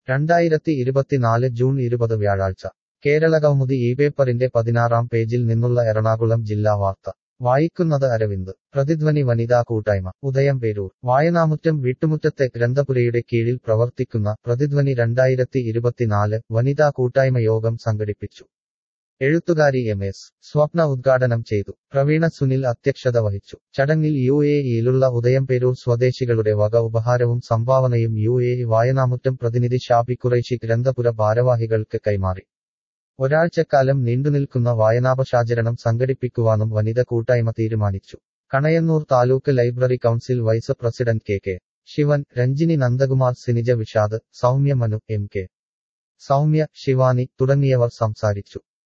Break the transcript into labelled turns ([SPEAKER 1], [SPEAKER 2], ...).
[SPEAKER 1] രണ്ടായിരത്തി ഇരുപത്തിനാല് ജൂൺ ഇരുപത് വ്യാഴാഴ്ച കേരളകൗമുദി ഈ പേപ്പറിന്റെ പതിനാറാം പേജിൽ നിന്നുള്ള എറണാകുളം ജില്ലാ വാർത്ത വായിക്കുന്നത് അരവിന്ദ് പ്രതിധ്വനി വനിതാ കൂട്ടായ്മ ഉദയം പേരൂർ വായനാമുറ്റം വീട്ടുമുറ്റത്തെ ഗ്രന്ഥപുരയുടെ കീഴിൽ പ്രവർത്തിക്കുന്ന പ്രതിധ്വനി രണ്ടായിരത്തി ഇരുപത്തിനാല് വനിതാ കൂട്ടായ്മ യോഗം സംഘടിപ്പിച്ചു എഴുത്തുകാരി എം എസ് സ്വപ്ന ഉദ്ഘാടനം ചെയ്തു പ്രവീണ സുനിൽ അധ്യക്ഷത വഹിച്ചു ചടങ്ങിൽ യു എ ഇയിലുള്ള ഉദയംപേരൂർ സ്വദേശികളുടെ വക ഉപഹാരവും സംഭാവനയും യു എ ഇ വായനാമുറ്റം പ്രതിനിധി ഷാബി ഖുറൈശി ഗ്രന്ഥപുര ഭാരവാഹികൾക്ക് കൈമാറി ഒരാഴ്ചക്കാലം നീണ്ടുനിൽക്കുന്ന വായനാപശാചരണം സംഘടിപ്പിക്കുവാനും വനിത കൂട്ടായ്മ തീരുമാനിച്ചു Kanayannur taluk library council vice president K K Sivan Ranjini Nandakumar Sinija Vishad Soumya Manu M K Soumya Shivani തുടങ്ങിയവർ സംസാരിച്ചു